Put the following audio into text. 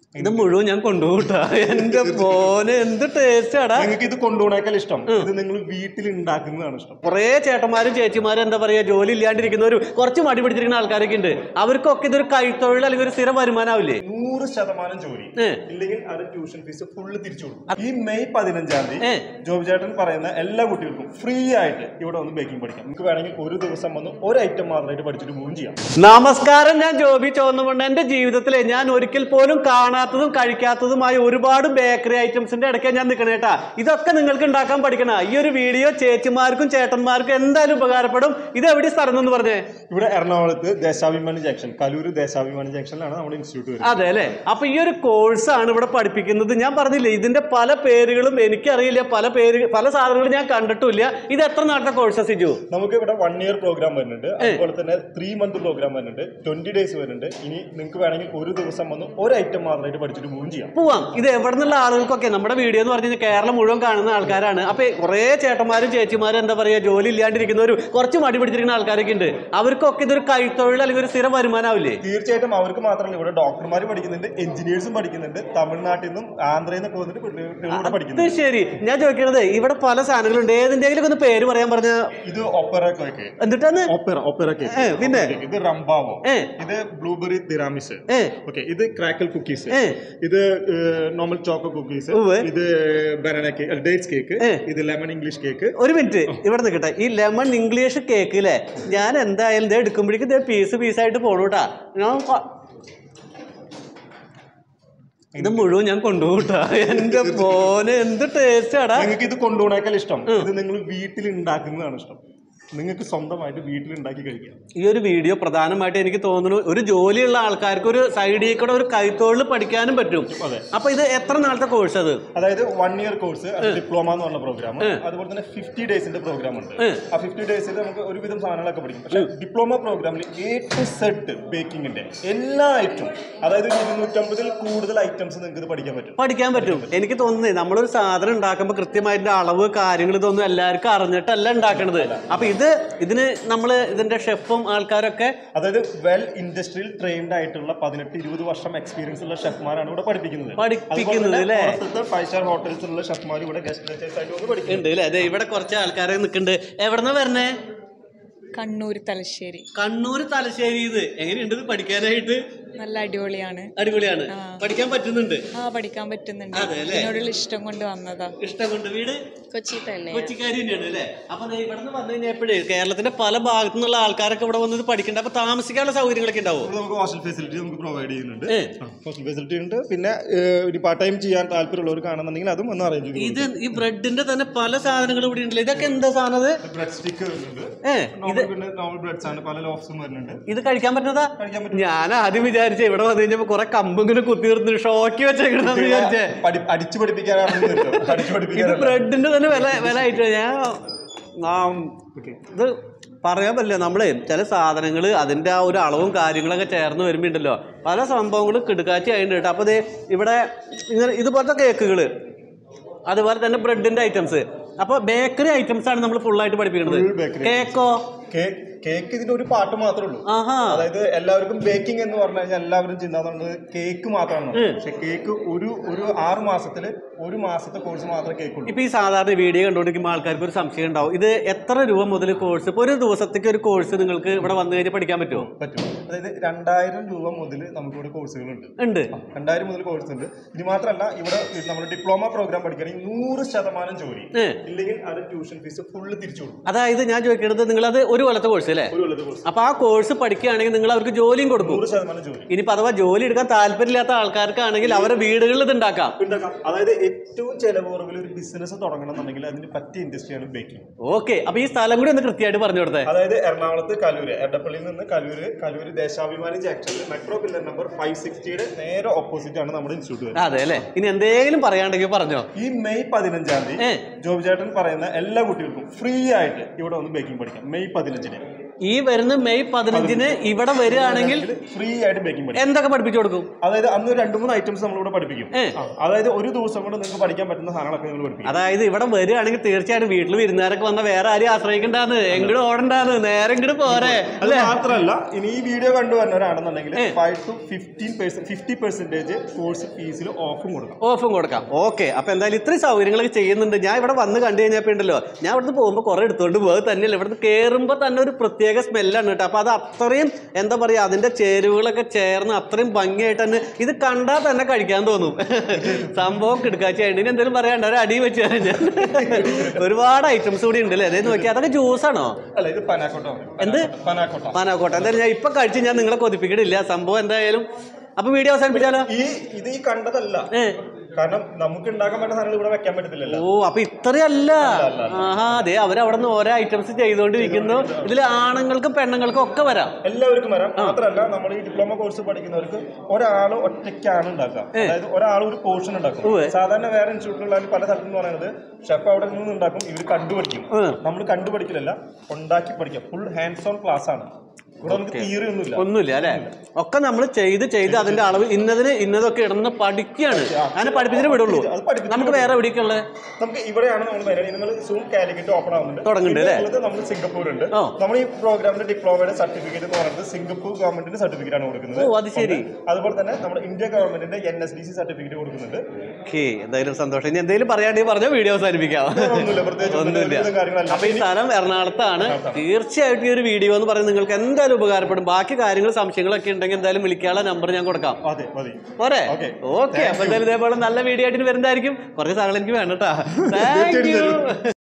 ഇത് മുഴുവൻ ഞാൻ കൊണ്ടുപോട്ടാ എന്റെ പോലെ എന്ത് ടേസ്റ്റ് ആടാ നിങ്ങൾക്ക് ഇത് കൊണ്ടുപോകണേക്കാൾ ഇഷ്ടം ഇത് നിങ്ങൾ വീട്ടിൽ ഉണ്ടാക്കുന്നതാണ് ഇഷ്ടം കുറേ ചേട്ടന്മാരും ചേച്ചിമാരും എന്താ പറയാ ജോലി ഇല്ലാണ്ടിരിക്കുന്നവരും കുറച്ച് മടി പിടിച്ചിരിക്കുന്ന ആൾക്കാരൊക്കെ ഉണ്ട് അവർക്കൊക്കെ ഇതൊരു കൈത്തൊഴിൽ അല്ലെങ്കിൽ ഒരു സ്ഥിരം വരുമാനാവില്ലേ നൂറ് ശതമാനം ജോലി ഏ. ഇല്ലെങ്കിൽ അത് ട്യൂഷൻ ഫീസ് ഫുള്ള് തിരിച്ചു കൊടുക്കും ഈ മെയ് പതിനഞ്ചാം തീയതി ഏ. ജോബി ചേട്ടൻ പറയുന്ന എല്ലാ കുട്ടികൾക്കും ഫ്രീ ആയിട്ട് ഇവിടെ വന്ന് ബേക്കിംഗ് പഠിക്കാം നിങ്ങൾക്ക് വേണമെങ്കിൽ ഒരു ദിവസം വന്ന് ഒരു ഐറ്റം മാത്രമായിട്ട് പഠിച്ചിട്ട് മൂവ് ചെയ്യാം നമസ്കാരം ഞാൻ ജോബി ചോന്നുകൊണ്ട് എന്റെ ജീവിതത്തിലെ ഞാൻ ഒരിക്കൽ പോലും കാണാത്തതും കഴിക്കാത്തതുമായ ഒരുപാട് ബേക്കറി ഐറ്റംസിന്റെ ഇടയ്ക്ക് ഞാൻ നിൽക്കണേ കേട്ടാ ഇതൊക്കെ നിങ്ങൾക്ക് ഉണ്ടാക്കാൻ പഠിക്കണ ഈ ഒരു വീഡിയോ ചേച്ചിമാർക്കും ചേട്ടന്മാർക്കും എന്തായാലും ഉപകാരപ്പെടും ഇത് എവിടെ സ്ഥലം എന്ന് പറഞ്ഞേ ഇവിടെ എറണാകുളത്ത് ദേശാഭിമാനി ജംഗ്ഷൻ കലൂര് ദേശാഭിമാനി ജംഗ്ഷനിലാണ് നമ്മുടെ ഇൻസ്റ്റിറ്റ്യൂട്ട് വരുന്നത് അതെ അല്ലേ അപ്പൊ ഈ ഒരു കോഴ്സാണ് ഇവിടെ പഠിപ്പിക്കുന്നത് ഞാൻ പറഞ്ഞില്ലേ ഇതിന്റെ പല പേരുകളും എനിക്കറിയില്ല പല പേര് പല സാധനങ്ങളും ഞാൻ കണ്ടിട്ടില്ല ഇത് എത്ര നാളത്തെ കോഴ്സാ സിജു നമുക്ക് ഇവിടെ വൺ ഇയർ പ്രോഗ്രാം വരുന്നുണ്ട് അതുപോലെ തന്നെ ത്രീ മന്ത് പ്രോഗ്രാം വരുന്നുണ്ട് ട്വന്റി ഡേയ്സ് വരുന്നുണ്ട് ഇനി നിങ്ങൾക്ക് വേണമെങ്കിൽ ഒരു ദിവസം വന്ന് ഒരു ഐറ്റം മാത്രമായിട്ട് പഠിച്ചിട്ട് മൂവ് ചെയ്യാം പോവാം ഇത് എവിടെ നിന്നുള്ള ആളുകൾക്കൊക്കെ നമ്മുടെ വീഡിയോ എന്ന് പറഞ്ഞു കഴിഞ്ഞാൽ കേരളം മുഴുവൻ കാണുന്ന ആൾക്കാരാണ് അപ്പൊ കുറേ ചേട്ടന്മാരും ചേച്ചിമാരും എന്താ പറയാ ജോലി ഇല്ലാണ്ടിരിക്കുന്നവരും കുറച്ച് മടി പിടിച്ചിരിക്കുന്ന ആൾക്കാരൊക്കെ ഉണ്ട് അവർക്കൊക്കെ ഇതൊരു കൈത്തൊഴിൽ അല്ലെങ്കിൽ ഒരു സ്ഥിരം വരുമാനാവില്ലേ തീർച്ചയായിട്ടും അവർക്ക് മാത്രമല്ല ഇവിടെ ഡോക്ടർമാർ പഠിക്കുന്നുണ്ട് എഞ്ചിനീയേഴ്സും പഠിക്കുന്നുണ്ട് തമിഴ്നാട്ടിൽ നിന്നും ആന്ധ്രയിൽ നിന്നൊക്കെ വന്നിട്ട് കുട്ടികൾ ഇവിടെ ഇത് പഠിക്കുന്നുണ്ട് ശരി ഞാൻ ചോദിക്കണത് ഇവിടെ പല സാധനങ്ങളുണ്ട് ഏതിന്റെങ്കിലും ഒന്ന് പേര് പറയാൻ പറഞ്ഞ ഇത് ഒപ്പറ കേക്ക് എന്നിട്ടാണ് ഒപ്പറ ഒപ്പറ ഏ, കേക്ക് പിന്നെ ഇത് റംബാവോ ഏ. ഇത് ബ്ലൂബെറി തിരാമിസ് ഏ ഓക്കെ ഇത് ക്രാക്കൽ കുക്കീസ് ഏ. ഇത് നോർമൽ ചോക്കോ കുക്കീസ് ഉവ്വ്. ഇത് ബനാന കേക്ക് ഡേറ്റ്സ് കേക്ക് ഏ. ഇത് ലെമൺ ഇംഗ്ലീഷ് കേക്ക് ഒരു മിനിറ്റ് ഇവിടെ നിൽക്കട്ടെ ഈ ലെമൺ ഇംഗ്ലീഷ് കേക്ക് അല്ലേ ഞാൻ എന്തായാലും ഇത് എടുക്കുമ്പോഴേക്കും ഇത് പീസ് പീസായിട്ട് പോണൂട്ടാ ഞാൻ കൊ- ഇത് മുഴുവൻ ഞാൻ കൊണ്ടുപോട്ടാ എന്റെ പോലെ എന്ത് ടേസ്റ്റ് ആടാ നിങ്ങൾക്ക് ഇത് കൊണ്ടുപോകണേക്കാൾ ഇഷ്ടം ഇത് നിങ്ങൾ വീട്ടിൽ ഉണ്ടാക്കുന്നതാണ് ഇഷ്ടം നിങ്ങൾക്ക് സ്വന്തമായിട്ട് വീട്ടിൽ ഉണ്ടാക്കി കഴിക്കാം ഈ ഒരു വീഡിയോ പ്രധാനമായിട്ട് എനിക്ക് തോന്നുന്നു ഒരു ജോലിയുള്ള ആൾക്കാർക്ക് ഒരു സൈഡിൽ കൂടെ ഒരു കൈത്തൊഴിൽ പഠിക്കാനും പറ്റും അതെ. അപ്പൊ ഇത് എത്ര നാളത്തെ കോഴ്സ് അത് അതായത് വൺ ഇയർ കോഴ്സ് ഡിപ്ലോമ എന്ന് പറഞ്ഞ പ്രോഗ്രാം അതുപോലെ തന്നെ ഫിഫ്റ്റി ഡേയ്സിന്റെ പ്രോഗ്രാം ഉണ്ട് ആ ഫിഫ്റ്റി ഡേയ്സിൽ നമുക്ക് ഒരുവിധം സാധനങ്ങളൊക്കെ പഠിക്കും പക്ഷേ ഡിപ്ലോമ പ്രോഗ്രാമിൽ എ ടു സെഡ് ബേക്കിങ്ങിന്റെ എല്ലാ ഐറ്റം അതായത് ഒരു ഇരുന്നൂറ്റമ്പതിൽ കൂടുതൽ ഐറ്റംസ് നിങ്ങൾക്ക് ഇത് പഠിക്കാൻ പറ്റും പഠിക്കാൻ പറ്റും എനിക്ക് തോന്നുന്നേ നമ്മളൊരു സാധനം ഉണ്ടാക്കുമ്പോൾ കൃത്യമായിട്ട് അളവ് കാര്യങ്ങൾ ഇതൊന്നും എല്ലാവർക്കും അറിഞ്ഞിട്ടല്ല ഉണ്ടാക്കണത് അപ്പൊ ഇത് ഇതിന് നമ്മൾ ഇതിന്റെ ഷെഫും ആൾക്കാരൊക്കെ അതായത് വെൽ ഇൻഡസ്ട്രിയിൽ ട്രെയിൻഡ് ആയിട്ടുള്ള പതിനെട്ട് ഇരുപത് വർഷം എക്സ്പീരിയൻസ് ഉള്ള ഷെഫ്മാരാണ് ഇവിടെ പഠിപ്പിക്കുന്നത് പഠിപ്പിക്കുന്നത് അല്ലേ? ഫൈവ് സ്റ്റാർ ഹോട്ടൽസിലുള്ള ഷെഫ്മാർ ഇവിടെ ഗസ്റ്റ് ലെക്ചേഴ്സ് ആയിട്ട് വന്ന് പഠിക്കും ഉണ്ട് അല്ലേ അതെ ഇവിടെ കുറച്ച് ആൾക്കാരെ നിൽക്കുന്നുണ്ട് എവിടെന്നാ വരണേ കണ്ണൂർ തലശ്ശേരി കണ്ണൂർ തലശ്ശേരി ഇത് എങ്ങനെയുണ്ട് ഇത് പഠിക്കാനായിട്ട് നല്ല അടിപൊളിയാണ് അടിപൊളിയാണ് പഠിക്കാൻ പറ്റുന്നുണ്ട് ആ പഠിക്കാൻ പറ്റുന്നുണ്ട് അതെ അല്ലേ? ഇതിനോടുള്ള ഇഷ്ടം കൊണ്ട് വന്നതാ ഇഷ്ടം കൊണ്ട് വീട് കൊച്ചി തന്നെ കൊച്ചിക്കാരി തന്നെയാണ് അല്ലേ അപ്പൊ ദേ ഇവിടുന്ന് വന്നു കഴിഞ്ഞപ്പോഴേ കേരളത്തിന്റെ പല ഭാഗത്തു നിന്നുള്ള ആൾക്കാരൊക്കെ ഇവിടെ വന്നത് പഠിക്കണ്ട അപ്പൊ താമസിക്കാനുള്ള സൗകര്യങ്ങളൊക്കെ ഉണ്ടാവും ഇവിടെ നമുക്ക് ഹോസ്റ്റൽ ഫെസിലിറ്റി നമുക്ക് പ്രൊവൈഡ് ചെയ്യുന്നുണ്ട് ഏ. ഹോസ്റ്റൽ ഫെസിലിറ്റി ഉണ്ട് പിന്നെ ഏഹ്, ഒരു പാർട്ട് ടൈം ചെയ്യാൻ താല്പര്യമുള്ളവർ കാണുന്നുണ്ടെങ്കിൽ അതും ഒന്ന് അറേഞ്ച് ചെയ്തു ഇത് ഈ ബ്രെഡിന്റെ തന്നെ പല സാധനങ്ങളും ഇവിടെ ഉണ്ടല്ലോ ഇതൊക്കെ എന്താ സാധനം ഇത്? ബ്രെഡ് സ്റ്റിക്ക് വരുന്നുണ്ട് ഏ നോർമൽ പിന്നെ നോർമൽ ബ്രെഡ്സ് ആണ് പല ലോഫ്സും വരുന്നുണ്ട് ഇത് കഴിക്കാൻ പറ്റുന്നതാ കഴിക്കാൻ പറ്റും ഞാൻ ആദ്യം വിചാരിച്ചേ ഇവിടെ വന്നു കഴിഞ്ഞപ്പോ കുറെ കമ്പിങ്ങനെ കുത്തി നിർത്തി ഷോക്കി വെച്ചേക്കണെന്ന് വിചാരിച്ചേ പഠി- അടിച്ചു പഠിപ്പിക്കാനാണ് അടിച്ചു ഇത് പഠിപ്പിക്കാനാണ് ബ്രെഡിന്റെ തന്നെ വില വില ആയിട്ട് ഞാൻ ആ, ഇത് പറയാൻ പറ്റില്ല നമ്മളെ ചില സാധനങ്ങൾ അതിൻ്റെ ആ ഒരു അളവും കാര്യങ്ങളൊക്കെ ചേർന്ന് വരുമ്പോൾ ഉണ്ടല്ലോ പല സംഭവങ്ങളും കിടുക്കാച്ചി ആയിട്ട് കേട്ടോ അപ്പോൾ ഇത് ഇവിടെ ഇങ്ങനെ ഇതുപോലത്തെ കേക്കുകൾ അതുപോലെ തന്നെ ബ്രെഡിന്റെ ഐറ്റംസ് അപ്പോൾ ബേക്കറി ഐറ്റംസ് ആണ് നമ്മൾ ഫുൾ ആയിട്ട് പഠിപ്പിക്കുന്നത് Full bakery കേക്കോ കേക്ക് കേക്ക് ഇതിന്റെ ഒരു പാട്ട് മാത്രമേ ഉള്ളൂ ആഹാ അതായത് എല്ലാവർക്കും ബേക്കിംഗ് എന്ന് പറഞ്ഞു കഴിഞ്ഞാൽ എല്ലാവരും ചിന്താതുന്നത് കേക്ക് മാത്രമാണ് പക്ഷെ കേക്ക് ഒരു ഒരു ആറ് മാസത്തില് ഒരു മാസത്തെ കോഴ്സ് മാത്രമേ കേക്ക് ഉള്ളൂ ഇപ്പൊ ഈ സാധാരണ വീഡിയോ കണ്ടുകൊണ്ടിരിക്കുമ്പോൾ ആൾക്കാർക്ക് ഒരു സംശയം ഉണ്ടാവും ഇത് എത്ര രൂപ മുതൽ കോഴ്സ് ഇപ്പോൾ ഒരു ദിവസത്തേക്ക് ഒരു കോഴ്സ് നിങ്ങൾക്ക് ഇവിടെ വന്നു കഴിഞ്ഞാൽ പഠിക്കാൻ പറ്റുമോ പറ്റും അതായത് രണ്ടായിരം രൂപ മുതൽ നമുക്കിവിടെ കോഴ്സുകളുണ്ട് ഉണ്ട് രണ്ടായിരം മുതൽ കോഴ്സ് ഉണ്ട് ഇനി മാത്രമല്ല ഇവിടെ നമ്മൾ ഡിപ്ലോമ പ്രോഗ്രാം പഠിക്കുകയാണെങ്കിൽ നൂറ് ശതമാനം ജോലി ഏ. ഇല്ലെങ്കിൽ അത് ട്യൂഷൻ ഫീസ് ഫുള്ള് തിരിച്ചു കൊടുക്കും അതായത് ഞാൻ ചോദിക്കുന്നത് നിങ്ങളത് ഒരു കൊല്ലത്തെ കോഴ്സ് അല്ലേ ഒരു കൊല്ലത്തെ കോഴ്സ് അപ്പൊ ആ കോഴ്സ് പഠിക്കുകയാണെങ്കിൽ നിങ്ങൾ അവർക്ക് ജോലിയും കൊടുക്കും നൂറ് ശതമാനം ജോലി ഇനിയിപ്പോ അഥവാ ജോലി എടുക്കാൻ താല്പര്യമില്ലാത്ത ആൾക്കാർക്കാണെങ്കിൽ അവരുടെ വീടുകളിൽ ഇത് ഉണ്ടാക്കാം ഉണ്ടാക്കാം അതായത് ഏറ്റവും ചെലവ് കുറവിൽ ഒരു ബിസിനസ് തുടങ്ങണം എന്നുണ്ടെങ്കിൽ അതിന് പറ്റിയ ഇൻഡസ്ട്രിയാണ് ബേക്കിംഗ് ഓക്കെ അപ്പൊ ഈ സ്ഥലം കൂടി ഒന്ന് കൃത്യമായിട്ട് പറഞ്ഞു കൊടുത്തേ അതായത് എറണാകുളത്ത് കലൂര് എടപ്പള്ളിയിൽ നിന്ന് കലൂര് കലൂര് ദേശാഭിമാനി ജംഗ്ഷനിൽ മെട്രോ പില്ലർ നമ്പർ ഫൈവ് സിക്സ്റ്റിയുടെ നേരെ ഓപ്പോസിറ്റ് ആണ് നമ്മുടെ ഇൻസ്റ്റിറ്റ്യൂട്ട് വരുന്നത് അതെ അല്ലേ ഇനി എന്തെങ്കിലും പറയാണ്ടെങ്കിൽ പറഞ്ഞോ ഈ മെയ് പതിനഞ്ചാം ഏ. തീയതി ജോബി ചേട്ടൻ പറയുന്ന എല്ലാ കുട്ടികൾക്കും ഫ്രീ ആയിട്ട് ഇവിടെ വന്ന് ബേക്കിംഗ് പഠിക്കാം മെയ് പതിനഞ്ചിന് ഈ വരുന്ന മെയ് പതിനഞ്ചിന് ഇവിടെ വരികയാണെങ്കിൽ ഫ്രീ ആയിട്ട് ബേക്കിംഗ് പഠിക്കും എന്തൊക്കെ പഠിപ്പിച്ചു കൊടുക്കും അതായത് അന്ന് ഒരു രണ്ട് മൂന്ന് ഐറ്റംസ് നമ്മളിവിടെ പഠിപ്പിക്കും ഏ. ആ, അതായത് ഒരു ദിവസം കൊണ്ട് നിങ്ങൾക്ക് പഠിക്കാൻ പറ്റുന്ന സാധനങ്ങളൊക്കെ നിങ്ങൾ പഠിപ്പിക്കും അതായത് ഇവിടെ വരികയാണെങ്കിൽ തീർച്ചയായിട്ടും വീട്ടിൽ വിരുന്നുകാരൊക്കെ വന്ന വേറെ ആരെയും ആശ്രയിക്കണ്ടാന്ന് എങ്ങോട്ട് ഓടണ്ടാന്ന് നേരെ ഇങ്ങോട്ട് പോരെ അത് അല്ലേ മാത്രമല്ല ഇനി ഈ വീഡിയോ കണ്ടുവരുന്നവരാണെന്നുണ്ടെങ്കിൽ five to fifteen percent fifty percentage course ഫീസിൽ ഓഫും കൊടുക്കാം ഓഫും കൊടുക്കാം ഓക്കെ അപ്പൊ എന്തായാലും ഇത്രയും സൗകര്യങ്ങളൊക്കെ ചെയ്യുന്നുണ്ട് ഞാൻ ഇവിടെ വന്ന് കണ്ടു കഴിഞ്ഞപ്പോ ഉണ്ടല്ലോ ഞാൻ ഇവിടുന്ന് പോകുമ്പോൾ കുറെ എടുത്തോണ്ട് പോകുക തന്നെയല്ല ഇവിടുന്ന് കയറുമ്പോൾ തന്നെ ഒരു പ്രത്യേക സ്മെല്ലാണ് കേട്ടോ അപ്പൊ അത് അത്രയും എന്താ പറയാ അതിന്റെ ചേരുവകളൊക്കെ ചേർന്ന് അത്രയും ഭംഗിയായിട്ട് തന്നെ ഇത് കണ്ടാൽ തന്നെ കഴിക്കാൻ തോന്നും സംഭവം കിടക്കാച്ചായിട്ട് ഇനി എന്തെങ്കിലും പറയാണ്ട് ഒരു അടി വെച്ച് ഞാൻ ഒരുപാട് ഐറ്റംസ് കൂടി ഉണ്ട് അല്ലേ അതേ നോക്കി അതൊക്കെ ജ്യൂസാണോ അല്ല ഇത് പനാക്കോട്ടോ എന്ത്? പനാക്കോട്ട പാനാക്കോട്ടെ എന്തായാലും ഞാൻ ഇപ്പൊ കഴിച്ച് ഞാൻ നിങ്ങളെ കൊതിപ്പിക്കണില്ല സംഭവം എന്തായാലും അപ്പൊ വീഡിയോ അവസാനിപ്പിച്ചാലോ ഈ ഇത് ഈ കണ്ടതല്ല ഏ കാരണം നമുക്ക് ഉണ്ടാക്കാൻ പറ്റുന്ന സാധനങ്ങൾ ഇവിടെ വെക്കാൻ പറ്റത്തില്ലല്ലോ ഓ അപ്പൊ ഇത്രയല്ല ആഹാ അതെ അവരവിടെ നിന്ന് ഓരോ ഐറ്റംസ് ചെയ്തുകൊണ്ടിരിക്കുന്നു ഇതിൽ ആണുങ്ങൾക്കും പെണ്ണുങ്ങൾക്കും ഒക്കെ വരാം എല്ലാവർക്കും വരാം മാത്രമല്ല നമ്മൾ ഈ ഡിപ്ലോമ കോഴ്സ് പഠിക്കുന്നവർക്ക് ഒരാൾ ഒറ്റയ്ക്കാണ് ഉണ്ടാക്കുക അതായത് ഒരാൾ ഒരു പോർഷൻ ഉണ്ടാക്കും ഉവ്വ്. സാധാരണ വേറെ ഇൻസ്റ്റിറ്റ്യൂട്ടുകളിൽ പല സ്ഥലത്തും പറയുന്നത് ഷെഫ് അവിടെ നിന്ന് ഉണ്ടാക്കും ഇവർ കണ്ടുപഠിക്കും ഉം. നമ്മൾ കണ്ടുപഠിക്കലല്ല ഉണ്ടാക്കി പഠിക്കാം ഫുൾ ഹാൻഡ്സ് ഓൺ ക്ലാസ് ആണ് ഇവിടെ നമുക്ക് തിയറി ഒന്നുമില്ല ഒന്നുമില്ല അല്ലെ ഒക്കെ നമ്മൾ ചെയ്ത് ചെയ്ത് അതിന്റെ അളവ് ഇന്നതിന് ഇന്നതൊക്കെ ഇടുന്ന പഠിക്കുകയാണ് അങ്ങനെ പഠിപ്പിച്ചിട്ട് വിടുള്ളൂ അത് പഠിപ്പിച്ചിട്ട് നമുക്ക് വേറെ എവിടേക്കുള്ളത് നമുക്ക് ഇവിടെയാണ് നമ്മൾ പരിപാടി നിങ്ങൾ സൂം കാലിക്കറ്റ് ഓപ്പൺ ആവുന്നുണ്ട് തുടങ്ങുന്നുണ്ട് അല്ലേ? ഉള്ളത് നമ്മൾ സിംഗപ്പൂർ ഉണ്ട് ഓ. നമ്മൾ ഈ പ്രോഗ്രാമിന്റെ ഡിപ്ലോമയുടെ സർട്ടിഫിക്കറ്റ് എന്ന് പറയുന്നത് സിംഗപ്പൂർ ഗവൺമെന്റിന്റെ സർട്ടിഫിക്കറ്റ് ആണ് കൊടുക്കുന്നത് ഓ അത് ശരി അതുപോലെ തന്നെ നമ്മുടെ ഇന്ത്യ ഗവൺമെന്റിന്റെ N S D C certificate കൊടുക്കുന്നുണ്ട് ഓക്കെ എന്തായാലും സന്തോഷം ഇനി എന്തെങ്കിലും പറയാണ്ടെങ്കിൽ പറഞ്ഞാൽ വീഡിയോ അവസാനിപ്പിക്കാം ഒന്നുമില്ല പ്രത്യേകിച്ച് ഒന്നുമില്ല ഒരുവിധം കാര്യങ്ങളല്ല അപ്പൊ ഈ സ്ഥലം എറണാകുളത്താണ് തീർച്ചയായിട്ടും ഈ ഒരു വീഡിയോ എന്ന് പറയുന്നത് നിങ്ങൾക്ക് എന്തായാലും ഉപകാരപ്പെടും ബാക്കി കാര്യങ്ങൾ സംശയങ്ങളൊക്കെ ഉണ്ടെങ്കിൽ എന്തായാലും വിളിക്കാനുള്ള നമ്പർ ഞാൻ കൊടുക്കാം അതെ മതി പോരെ Okay. ഓക്കെ അപ്പൊ എന്തായാലും ഇതേപോലെ നല്ല വീഡിയോ ആയിട്ട് വരുന്നതായിരിക്കും കുറച്ച് സാധനങ്ങൾ എനിക്ക് വേണം കേട്ടാ താങ്ക് യു